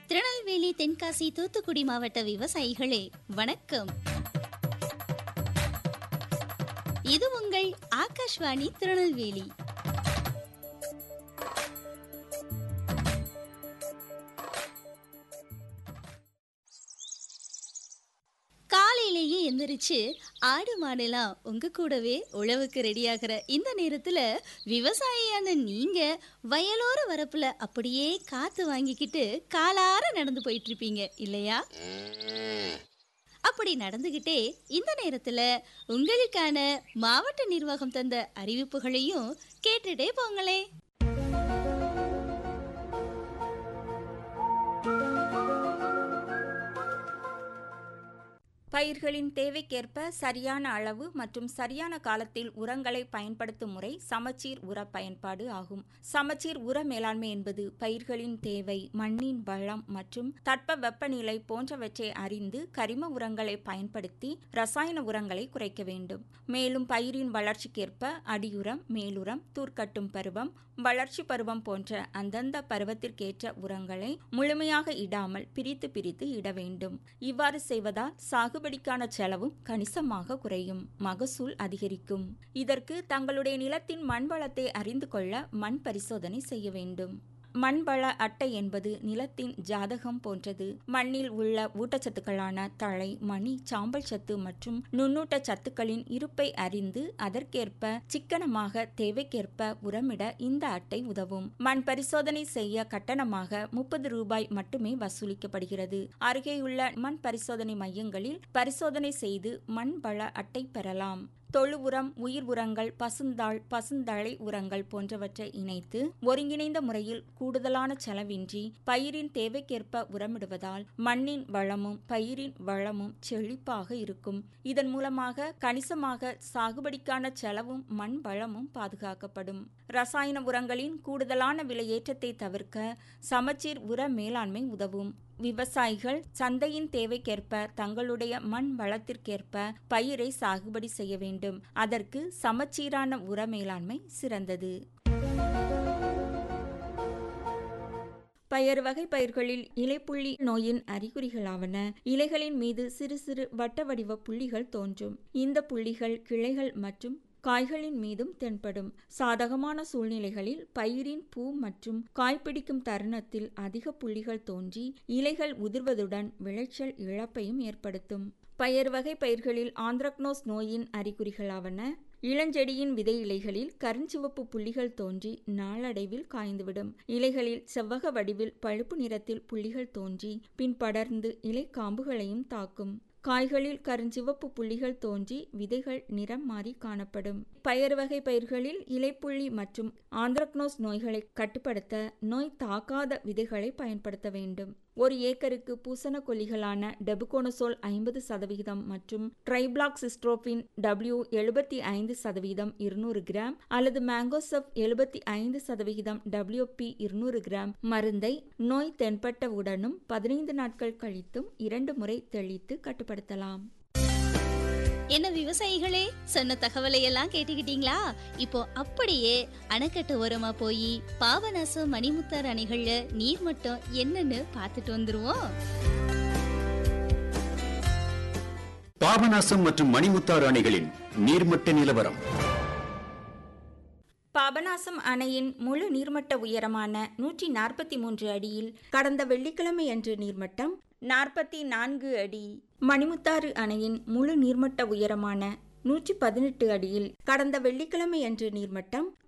திருநெல்வேலி தென்காசி தூத்துக்குடி மாவட்ட விவசாயிகளே வணக்கம் இது உங்கள் ஆகாஷ்வாணி திருநெல்வேலி காலையிலேயே எந்திரிச்சு ஆடு மாடெல்லாம் உங்க கூடவே உழவுக்கு ரெடியாகிற இந்த நேரத்துல விவசாயியான நீங்க வயலோர வரப்புல அப்படியே காத்து வாங்கிக்கிட்டு காலார நடந்து போயிட்டு இருப்பீங்க இல்லையா அப்படி நடந்துகிட்டே இந்த நேரத்துல உங்களுக்கான மாவட்ட நிர்வாகம் தந்த அறிவிப்புகளையும் கேட்டுட்டே போங்களே பயிர்களின் தேவைக்கேற்ப சரியான அளவு மற்றும் சரியான காலத்தில் உரங்களை பயன்படுத்தும் முறை சமச்சீர் உர பயன்பாடு ஆகும் சமச்சீர் உர மேலாண்மை என்பது பயிர்களின் தேவை மண்ணின் வளம் மற்றும் தட்ப வெப்பநிலை போன்றவற்றை அறிந்து கரிம உரங்களை பயன்படுத்தி ரசாயன உரங்களை குறைக்க வேண்டும் மேலும் பயிரின் வளர்ச்சிக்கேற்ப அடியுரம் மேலுரம் தூர்க்கட்டும் பருவம் வளர்ச்சி பருவம் போன்ற அந்தந்த பருவத்திற்கேற்ற உரங்களை முழுமையாக இடாமல் பிரித்து பிரித்து இட வேண்டும் இவ்வாறு செய்வதால் சாகுபடிக்கான செலவும் கணிசமாக குறையும் மகசூல் அதிகரிக்கும் இதற்கு தங்களுடைய நிலத்தின் மண் வளத்தை அறிந்து கொள்ள மண் பரிசோதனை செய்ய வேண்டும் மண்வள அட்டை என்பது நிலத்தின் ஜாதகம் போன்றது மண்ணில் உள்ள ஊட்டச்சத்துக்களான தழை மணி சாம்பல் சத்து மற்றும் நுண்ணூட்ட சத்துக்களின் இருப்பை அறிந்து அதற்கேற்ப சிக்கனமாக தேவைக்கேற்ப உரமிட இந்த அட்டை உதவும் மண் பரிசோதனை செய்ய கட்டணமாக முப்பது ரூபாய் மட்டுமே வசூலிக்கப்படுகிறது அருகேயுள்ள மண் பரிசோதனை மையங்களில் பரிசோதனை செய்து மண் வள அட்டை பெறலாம் தொழு உரம் உயிர் உரங்கள் பசுந்தாள் பசுந்தழை உரங்கள் போன்றவற்றை இணைத்து ஒருங்கிணைந்த முறையில் கூடுதலான செலவின்றி பயிரின் தேவைக்கேற்ப உரமிடுவதால் மண்ணின் வளமும் பயிரின் வளமும் செழிப்பாக இருக்கும் இதன் மூலமாக கணிசமாக சாகுபடிக்கான செலவும் மண் வளமும் பாதுகாக்கப்படும் ரசாயன உரங்களின் கூடுதலான விலையேற்றத்தை தவிர்க்க சமச்சீர் உர மேலாண்மை உதவும் விவசாயிகள் சந்தையின் தேவைக்கேற்ப தங்களுடைய மண் வளத்திற்கேற்ப பயிரை சாகுபடி செய்ய வேண்டும் அதற்கு சமச்சீரான உர மேலாண்மை சிறந்தது பயறு வகை பயிர்களில் இலைப்புள்ளி நோயின் அறிகுறிகளாவன இலைகளின் மீது சிறு சிறு வட்ட வடிவ புள்ளிகள் தோன்றும் இந்த புள்ளிகள் கிளைகள் மற்றும் காய்களின் மீதும் தென்படும் சாதகமான சூழ்நிலைகளில் பயிரின் பூ மற்றும் காய்பிடிக்கும் தருணத்தில் அதிக புள்ளிகள் தோன்றி இலைகள் உதிர்வதுடன் விளைச்சல் இழப்பையும் ஏற்படுத்தும் பயறு வகை பயிர்களில் ஆந்திரக்னோஸ் நோயின் அறிகுறிகளாவன இளஞ்செடியின் விதை இலைகளில் கருஞ்சிவப்பு புள்ளிகள் தோன்றி நாளடைவில் காய்ந்துவிடும் இலைகளில் செவ்வக வடிவில் பழுப்பு நிறத்தில் புள்ளிகள் தோன்றி பின் படர்ந்து இலை காம்புகளையும் தாக்கும் காய்களில் கருஞ்சிவப்பு புள்ளிகள் தோன்றி விதைகள் நிறம் மாறி காணப்படும் பயறு வகை பயிர்களில் இலைப்புள்ளி மற்றும் ஆந்திரக்னோஸ் நோய்களை கட்டுப்படுத்த நோய் தாக்காத விதைகளை பயன்படுத்த வேண்டும் ஒரு ஏக்கருக்கு பூசண கொல்லிகளான டெபுகோனசோல் ஐம்பது சதவிகிதம் மற்றும் ட்ரைபிளாக் சிஸ்ட்ரோபின் டபிள்யூ எழுபத்தி ஐந்து சதவீதம் இருநூறு கிராம் அல்லது மேங்கோசப் எழுபத்தி ஐந்து சதவிகிதம் டபிள்யூபி இருநூறு கிராம் மருந்தை நோய் தென்பட்டவுடனும் பதினைந்து நாட்கள் கழித்தும் இரண்டு முறை தெளித்து கட்டுப்படுத்தலாம் என்ன விவசாயிகளே சொன்ன தகவலை எல்லாம் கேட்டுக்கிட்டீங்களா இப்போ அப்படியே அணைக்கட்டு ஓரமா போய் பாபநாசம் மணிமுத்தார் அணைகள்ல நீர் மட்டம் என்னன்னு பார்த்துட்டு வந்துருவோம் பாபநாசம் மற்றும் மணிமுத்தாறு அணைகளின் நீர்மட்ட நிலவரம் பாபநாசம் அணையின் முழு நீர்மட்ட உயரமான நூற்றி நாற்பத்தி மூன்று அடியில் கடந்த வெள்ளிக்கிழமை அன்று நீர்மட்டம் நாற்பத்தி நான்கு அடி மணிமுத்தாறு அணையின் முழு நீர்மட்ட உயரமான நூற்றி பதினெட்டு அடியில் கடந்த வெள்ளிக்கிழமை அன்று நீர்மட்டம்